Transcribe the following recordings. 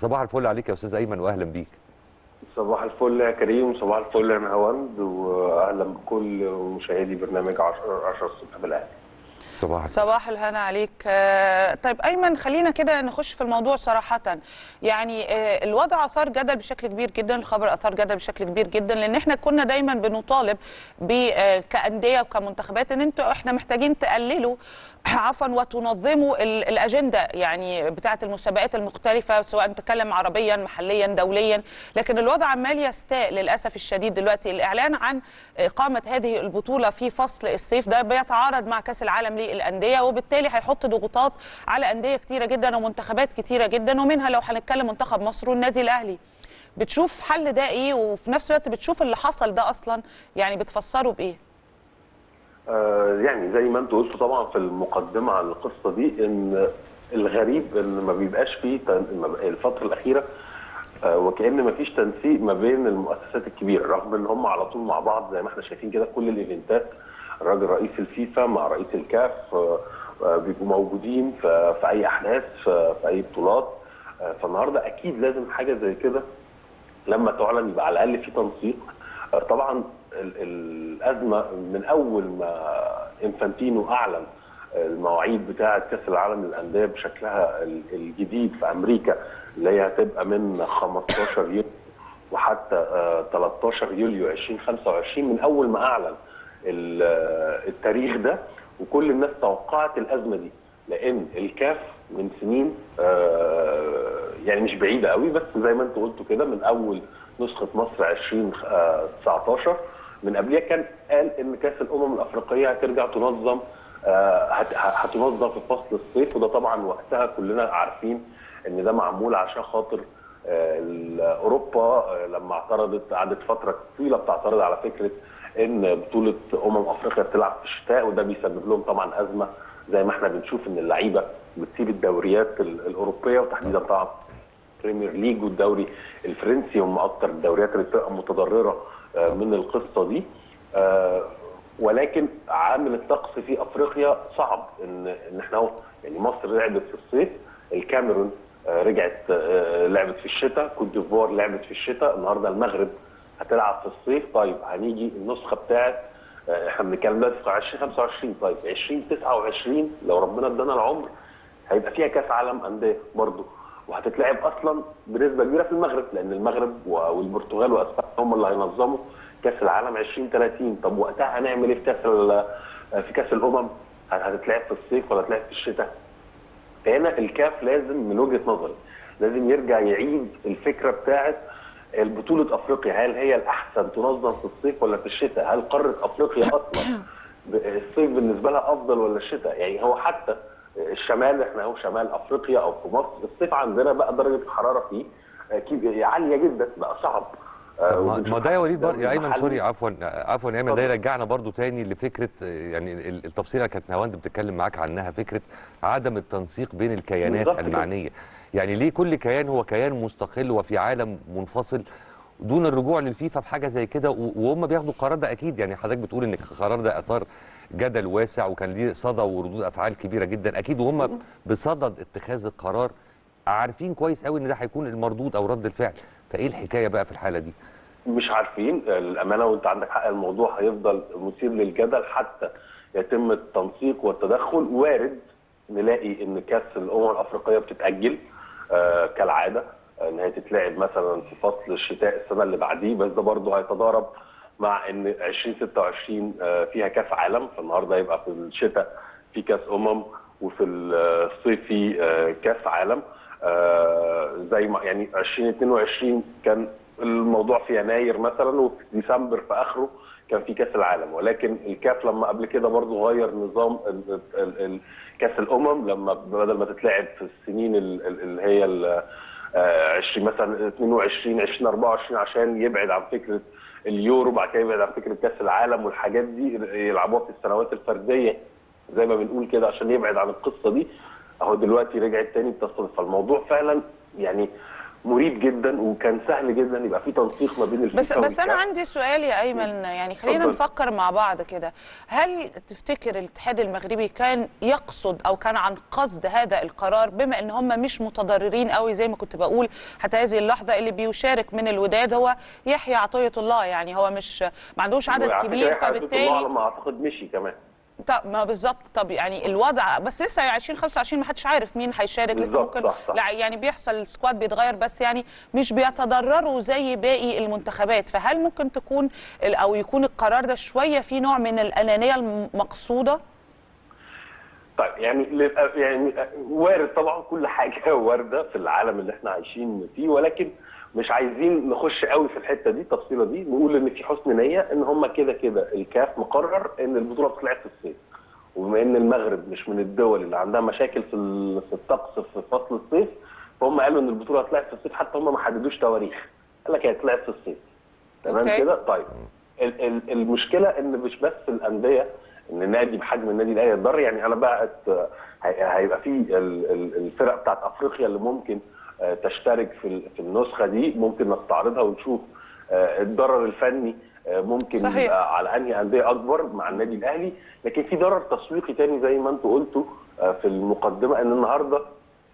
صباح الفل عليك يا استاذ ايمن واهلا بيك صباح الفل يا كريم صباح الفل يا نهاوند واهلا بكل مشاهدي برنامج 10 10 الصبح بالاهلي صباح صباح الهنا عليك آه، طيب ايمن خلينا كده نخش في الموضوع صراحه يعني آه، الوضع اثار جدل بشكل كبير جدا الخبر اثار جدل بشكل كبير جدا لان احنا كنا دايما بنطالب ب آه، كانديه وكمنتخبات ان انتوا احنا محتاجين تقللوا عفوا وتنظموا ال- الاجنده يعني بتاعه المسابقات المختلفه سواء بتتكلم عربيا محليا دوليا لكن الوضع عمال يستاء للاسف الشديد دلوقتي الاعلان عن اقامه هذه البطوله في فصل الصيف ده بيتعارض مع كاس العالم للانديه وبالتالي هيحط ضغوطات على انديه كتيره جدا ومنتخبات كتيره جدا ومنها لو هنتكلم منتخب مصر والنادي الاهلي بتشوف حل ده ايه وفي نفس الوقت بتشوف اللي حصل ده اصلا يعني بتفسره بايه آه يعني زي ما انت قلت طبعا في المقدمه عن القصه دي ان الغريب ان ما بيبقاش فيه تن... ما- الفتره الاخيره آه وكان ما فيش تنسيق ما بين المؤسسات الكبيره رغم ان هم على طول مع بعض زي ما احنا شايفين كده كل الايفنتات الراجل رئيس الفيفا مع رئيس الكاف آه آه بيبقوا موجودين في, في اي احداث في, في اي بطولات آه فالنهارده اكيد لازم حاجه زي كده لما تعلن يبقى على الاقل في تنسيق آه، طبعا ال- الازمه من اول ما انفانتينو اعلن المواعيد بتاعه كاس العالم للانديه بشكلها ال- الجديد في امريكا اللي هي هتبقى من 15 يوليو وحتى آه، 13 يوليو 2025 من اول ما اعلن ال- آه، التاريخ ده وكل الناس توقعت الازمه دي لان الكاف من سنين آه، يعني مش بعيده قوي بس زي ما انت قلت كده من اول نسخه مصر 2019 من قبلها كان قال ان كاس الامم الافريقيه هترجع تنظم آه، هت- هتنظم في فصل الصيف وده طبعا وقتها كلنا عارفين ان ده معمول عشان خاطر آه، ال- اوروبا آه، لما اعترضت قعدت فتره طويله بتعترض على فكره ان بطوله امم افريقيا بتلعب في الشتاء وده بيسبب لهم طبعا ازمه زي ما احنا بنشوف ان اللعيبه بتسيب الدوريات ال- الاوروبيه وتحديدا طبعا بريمير ليج والدوري الفرنسي هم اكتر الدوريات اللي بتبقى متضرره آه، من القصه دي آه، ولكن عامل الطقس في افريقيا صعب ان ان احنا اهو يعني مصر لعبت في الصيف الكاميرون آه، رجعت آه، لعبت في الشتاء كوت ديفوار لعبت في الشتاء النهارده المغرب هتلعب في الصيف طيب هنيجي النسخه بتاعت آه، احنا بنتكلم دلوقتي في 2025 طيب 2029 لو ربنا ادانا العمر هيبقى فيها كاس عالم انديه برضه وهتتلعب اصلا بنسبه كبيره في المغرب لان المغرب و- والبرتغال واسبانيا هم اللي هينظموا كاس العالم 2030 طب وقتها هنعمل ايه في كاس ال- في كاس الامم هل هتتلعب في الصيف ولا هتتلعب في الشتاء فهنا الكاف لازم من وجهه نظري لازم يرجع يعيد الفكره بتاعت البطوله افريقيا هل هي الاحسن تنظم في الصيف ولا في الشتاء؟ هل قاره افريقيا اصلا ب- الصيف بالنسبه لها افضل ولا الشتاء؟ يعني هو حتى الشمال احنا اهو شمال افريقيا او في مصر الصيف عندنا بقى درجه الحراره فيه اكيد عاليه جدا بقى صعب طب ما- ما ده يا وليد بر... يا ايمن محلي. سوري عفوا عفوا يا ايمن ده اتفضل. يرجعنا برضو تاني لفكره آه، يعني ال- التفصيله كانت نهاوند بتتكلم معاك عنها فكره عدم التنسيق بين الكيانات بالظبط كده. المعنيه يعني ليه كل كيان هو كيان مستقل وفي عالم منفصل دون الرجوع للفيفا في حاجه زي كده و- وهم بياخدوا القرار ده اكيد يعني حضرتك بتقول ان القرار ده اثار جدل واسع وكان ليه صدى وردود افعال كبيره جدا اكيد وهم بصدد اتخاذ القرار عارفين كويس قوي ان ده هيكون المردود او رد الفعل فايه الحكايه بقى في الحاله دي مش عارفين الامانه وانت عندك حق الموضوع هيفضل مثير للجدل حتى يتم التنسيق والتدخل وارد نلاقي ان كاس الامم الافريقيه بتتاجل آه كالعاده ان هي تتلعب مثلا في فصل الشتاء السنه اللي بعديه بس ده برضه هيتضارب مع ان 2026 آه فيها كاس عالم فالنهارده هيبقى في الشتاء في كاس امم وفي الصيف في آه كاس عالم آه زي ما يعني 2022 كان الموضوع في يناير مثلا وفي ديسمبر في اخره كان في كاس العالم ولكن الكاف لما قبل كده برضه غير نظام ال- ال- ال- كاس الامم لما بدل ما تتلعب في السنين ال- ال- اللي هي ال- آه، 20 مثلا 22 20 24 عشان يبعد عن فكره اليورو بعد كده يبعد عن فكره كاس العالم والحاجات دي يلعبوها في السنوات الفرديه زي ما بنقول كده عشان يبعد عن القصه دي اهو دلوقتي رجعت تاني بتصطدم فالموضوع فعلا يعني مريب مريب جدا وكان سهل جدا يبقى في تنسيق ما بين الفيفا بس بس انا والكاف. عندي سؤال يا ايمن يعني خلينا اتفضل. نفكر مع بعض كده هل تفتكر الاتحاد المغربي كان يقصد او كان عن قصد هذا القرار بما ان هم مش متضررين قوي زي ما كنت بقول حتى هذه اللحظه اللي بيشارك من الوداد هو يحيى عطيه الله يعني هو مش ما عندوش عدد وعلى فكرة كبير يحيى عبد الله فبالتالي على ما اعتقد مشي كمان طب ما بالظبط طب يعني الوضع بس لسه 2025 ما حدش عارف مين هيشارك لسه بالظبط، ممكن صح، صح. لا يعني بيحصل السكواد بيتغير بس يعني مش بيتضرروا زي باقي المنتخبات فهل ممكن تكون ال- او يكون القرار ده شويه فيه نوع من الانانيه المقصوده طيب يعني ل- يعني وارد طبعا كل حاجه وارده في العالم اللي احنا عايشين فيه ولكن مش عايزين نخش قوي في الحته دي التفصيله دي نقول ان في حسن نيه ان هم كده كده الكاف مقرر ان البطوله بتتلعب في الصيف وبما ان المغرب مش من الدول اللي عندها مشاكل في ال- في الطقس في فصل الصيف فهم قالوا ان البطوله هتتلعب في الصيف حتى هم ما حددوش تواريخ قال لك هي هتتلعب في الصيف تمام أوكي. كده طيب ال- ال- المشكله ان مش بس الانديه ان نادي بحجم النادي الاهلي يتضرر يعني انا بقت هي- هيبقى في ال- ال- الفرق بتاعت افريقيا اللي ممكن آه، تشترك في ال- في النسخه دي ممكن نستعرضها ونشوف آه، الضرر الفني آه، ممكن صحيح. يبقى على انهي انديه اكبر مع النادي الاهلي لكن في ضرر تسويقي تاني زي ما انتوا قلتوا آه، في المقدمه ان النهارده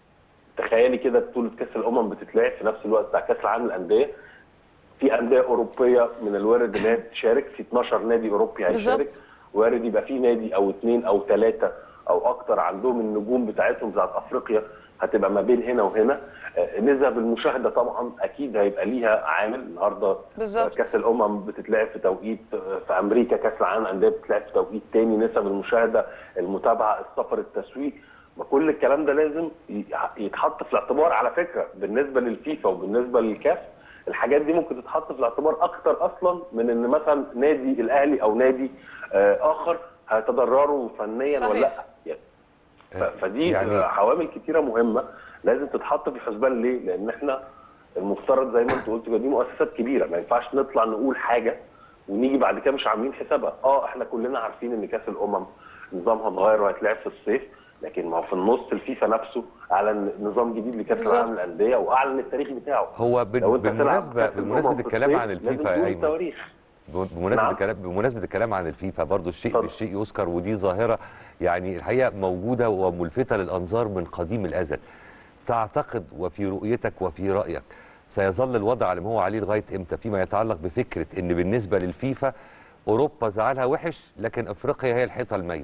تخيلي كده بطوله كاس الامم بتتلعب في نفس الوقت بتاع كاس العالم للانديه في انديه اوروبيه من الوارد ان هي تشارك في 12 نادي اوروبي هيشارك بالظبط. وارد يبقى في نادي او اثنين او ثلاثه او اكتر عندهم النجوم بتاعتهم بتاعت افريقيا هتبقى ما بين هنا وهنا آه، نسب المشاهده طبعا اكيد هيبقى ليها عامل النهارده بالظبط. كاس الامم بتتلعب في توقيت آه، في امريكا كاس العالم للانديه بتتلعب في توقيت تاني نسب المشاهده المتابعه السفر التسويق ما كل الكلام ده لازم ي- يتحط في الاعتبار على فكره بالنسبه للفيفا وبالنسبه للكاف الحاجات دي ممكن تتحط في الاعتبار اكتر اصلا من ان مثلا نادي الاهلي او نادي آه، اخر هيتضرروا فنيا صحيح. ولا لا يعني ف- فدي يعني- يعني عوامل كتيره مهمه لازم تتحط في الحسبان ليه؟ لان احنا المفترض زي ما انت قلت كده دي مؤسسات كبيره ما ينفعش نطلع نقول حاجه ونيجي بعد كده مش عاملين حسابها اه احنا كلنا عارفين ان كاس الامم نظامها اتغير وهيتلعب في الصيف لكن ما هو في النص الفيفا نفسه اعلن نظام جديد لكاس بالظبط. العالم للانديه واعلن التاريخ بتاعه هو بال- لو انت تلعب بالمناسبه كأس الأمم بمناسبه في الكلام الصيف، عن لازم الفيفا يا تقول ايمن التواريخ بمناسبه نعم. الكلام بمناسبه الكلام عن الفيفا برضو الشيء اتفضل. بالشيء يذكر ودي ظاهره يعني الحقيقه موجوده وملفته للانظار من قديم الازل تعتقد وفي رؤيتك وفي رايك سيظل الوضع على ما هو عليه لغايه امتى فيما يتعلق بفكره ان بالنسبه للفيفا اوروبا زعلها وحش لكن افريقيا هي الحيطه المايله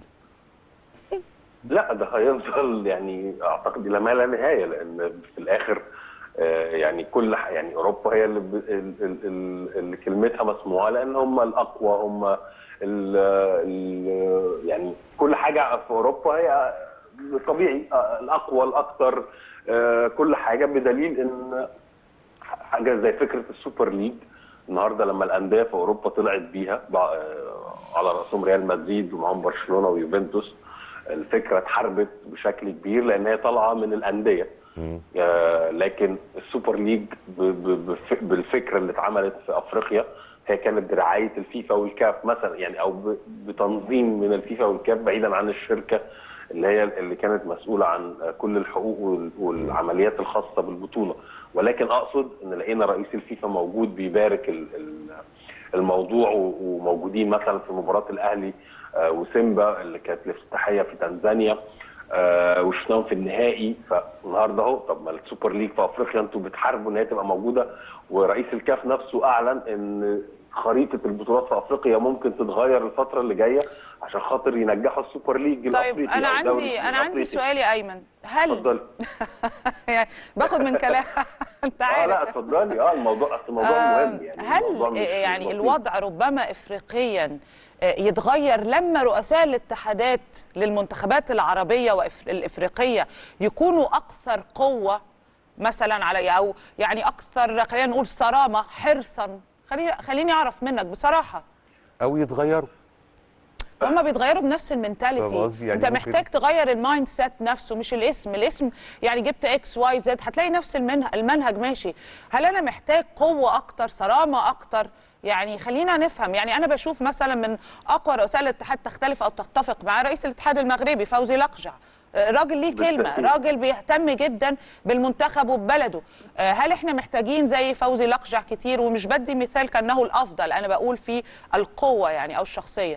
لا ده هيفضل يعني اعتقد الى ما لا نهايه لان في الاخر آه، يعني كل ح- يعني اوروبا هي اللي ب- ال- ال- ال- اللي كلمتها مسموعه لان هم الاقوى هم ال ال يعني كل حاجه في اوروبا هي طبيعي آه، الاقوى الاكثر آه، كل حاجه بدليل ان حاجه زي فكره السوبر ليج النهارده لما الانديه في اوروبا طلعت بيها بع- آه، على راسهم ريال مدريد ومعاهم برشلونه ويوفنتوس الفكره اتحاربت بشكل كبير لان هي طالعه من الانديه مم. آه، لكن السوبر ليج ب- ب- بف- بالفكره اللي اتعملت في افريقيا هي كانت برعايه الفيفا والكاف مثلا يعني او ب- بتنظيم من الفيفا والكاف بعيدا عن الشركه اللي هي اللي كانت مسؤوله عن آه، كل الحقوق وال- والعمليات الخاصه بالبطوله ولكن اقصد ان لقينا رئيس الفيفا موجود بيبارك ال- ال- الموضوع و- وموجودين مثلا في مباراه الاهلي آه، وسيمبا اللي كانت الافتتاحيه في تنزانيا آه، وشفناهم في النهائي فالنهارده اهو طب ما السوبر ليج في افريقيا انتوا بتحاربوا ان هي تبقى موجوده ورئيس الكاف نفسه اعلن ان خريطه البطولات في افريقيا ممكن تتغير الفتره اللي جايه عشان خاطر ينجحوا السوبر ليج طيب الافريقي انا أو الدوري عندي انا عندي الأفريقي. سؤال يا ايمن هل اتفضلي يعني باخد من كلام انت اه عارف لا اتفضلي اه الموضوع اصل الموضوع آه، مهم يعني هل الموضوع مش- مش يعني بسيط. الوضع ربما افريقيا آه، يتغير لما رؤساء الاتحادات للمنتخبات العربيه والافريقيه يكونوا اكثر قوه مثلا على او يعني اكثر خلينا نقول صرامه حرصا خليني خليني اعرف منك بصراحه او يتغيروا هما بيتغيروا بنفس فاهم المنتاليتي قصدي؟ يعني انت ممكن- محتاج تغير المايند سيت نفسه مش الاسم الاسم يعني جبت اكس واي زد هتلاقي نفس المنهج المنهج ماشي هل انا محتاج قوه اكتر صرامه اكتر يعني خلينا نفهم يعني انا بشوف مثلا من اقوى رؤساء الاتحاد تختلف او تتفق مع رئيس الاتحاد المغربي فوزي لقجع آه، راجل ليه كلمه بالتأكيد. راجل بيهتم جدا بالمنتخب وببلده آه، هل احنا محتاجين زي فوزي لقجع كتير ومش بدي مثال كانه الافضل انا بقول في القوه يعني او الشخصيه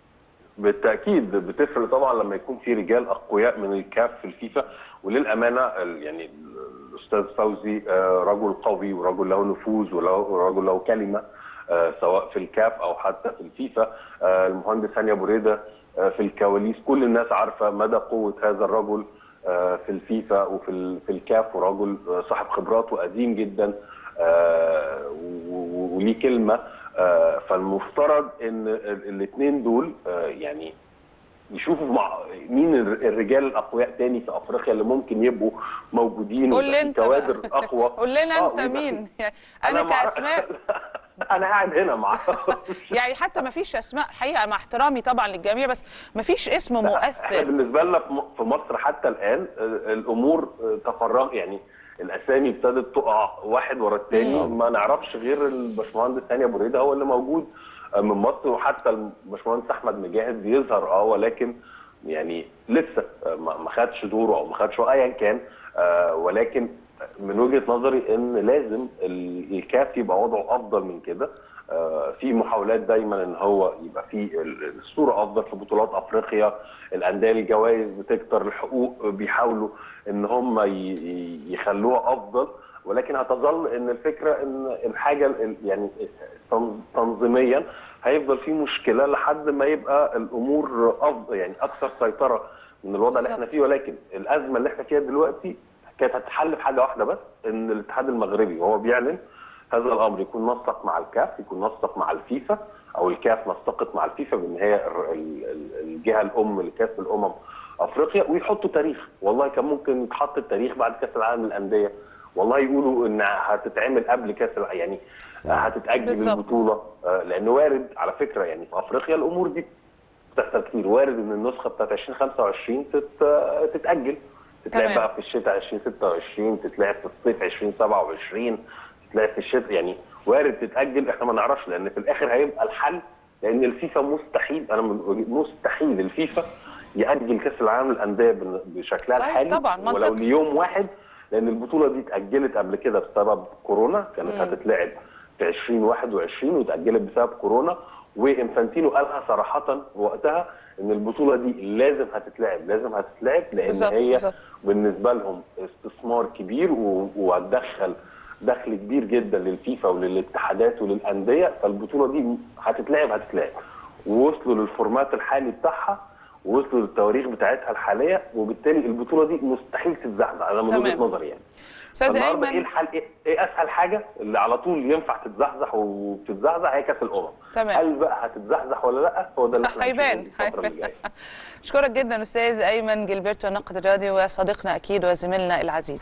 بالتاكيد بتفرق طبعا لما يكون في رجال اقوياء من الكاف في الفيفا وللامانه ال- يعني الاستاذ فوزي آه، رجل قوي ورجل له نفوذ وله- ورجل له كلمه آه، سواء في الكاف او حتى في الفيفا آه، المهندس هاني ابو ريده آه، في الكواليس كل الناس عارفه مدى قوه هذا الرجل آه، في الفيفا وفي ال- في الكاف ورجل آه، صاحب خبرات وقديم جدا آه، و- و- وليه كلمه آه، فالمفترض ان الاثنين دول آه، يعني يشوفوا مع مين الر- الرجال الاقوياء تاني في افريقيا اللي ممكن يبقوا موجودين قول ويبقى لي في انت كوادر بقى. اقوى قول لنا آه، انت ويبقى مين في- يعني انا مع- كاسماء انا قاعد هنا مع يعني حتى ما فيش اسماء حقيقه مع احترامي طبعا للجميع بس ما فيش اسم احنا مؤثر بالنسبه لنا في م- في مصر حتى الان آه، الامور آه، تفرغ يعني الاسامي ابتدت تقع واحد ورا الثاني ما نعرفش غير الباشمهندس هاني ابو ريده هو اللي موجود آه، من مصر وحتى الباشمهندس احمد مجاهد بيظهر اه ولكن يعني لسه آه، ما ما خدش دوره او ما خدش ايا كان آه، ولكن من وجهه نظري ان لازم ال- الكاف يبقى وضعه افضل من كده آه، في محاولات دايما ان هو يبقى في ال- الصوره افضل في بطولات افريقيا الانديه الجوائز بتكتر الحقوق بيحاولوا ان هم ي- ي- يخلوها افضل ولكن هتظل ان الفكره ان الحاجه ال- يعني تن- تنظيميا هيفضل في مشكله لحد ما يبقى الامور افضل يعني اكثر سيطره من الوضع اللي احنا بالظبط. فيه ولكن الازمه اللي احنا فيها دلوقتي كانت هتتحل في حاجه واحده بس ان الاتحاد المغربي وهو بيعلن هذا الامر يكون نسق مع الكاف يكون نسق مع الفيفا او الكاف نسقت مع الفيفا بان هي ال- ال- ال- الجهه الام لكاس الامم افريقيا ويحطوا تاريخ والله كان ممكن يتحط التاريخ بعد كاس العالم للانديه والله يقولوا ان هتتعمل قبل كاس الع- يعني هتتاجل بالظبط. البطوله آه، لان وارد على فكره يعني في افريقيا الامور دي بتحصل كتير وارد ان النسخه بتاعت 2025 تت- تتاجل تتلعب تمام. بقى في الشتاء 2026 تتلعب في الصيف 2027 تتلعب في الشتاء يعني وارد تتاجل احنا ما نعرفش لان في الاخر هيبقى الحل لان الفيفا مستحيل انا من وجه- مستحيل الفيفا ياجل كاس العالم للانديه بن- بشكلها صحيح الحالي طبعاً، ولو منطقي. ليوم واحد لان البطوله دي اتاجلت قبل كده بسبب كورونا كانت مم. هتتلعب في 2021 واتاجلت بسبب كورونا وانفانتينو قالها صراحه وقتها ان البطوله دي لازم هتتلعب لازم هتتلعب لان بالظبط، هي بالظبط. بالنسبه لهم استثمار كبير و- وهتدخل دخل كبير جدا للفيفا وللاتحادات وللانديه فالبطوله دي هتتلعب هتتلعب ووصلوا للفورمات الحالي بتاعها ووصلوا للتواريخ بتاعتها الحاليه وبالتالي البطوله دي مستحيل تتزحزح انا من تمام. وجهه نظري يعني استاذ النهارده ايه ايمن الحل ايه, إيه اسهل حاجه اللي على طول ينفع تتزحزح وبتتزحزح هي كاس الامم تمام. هل بقى هتتزحزح ولا لا هو ده اللي احنا هيبان هنشوفه الفتره اللي هيبان. جايه اشكرك جدا استاذ ايمن جilberto الناقد الرياضي وصديقنا اكيد وزميلنا العزيز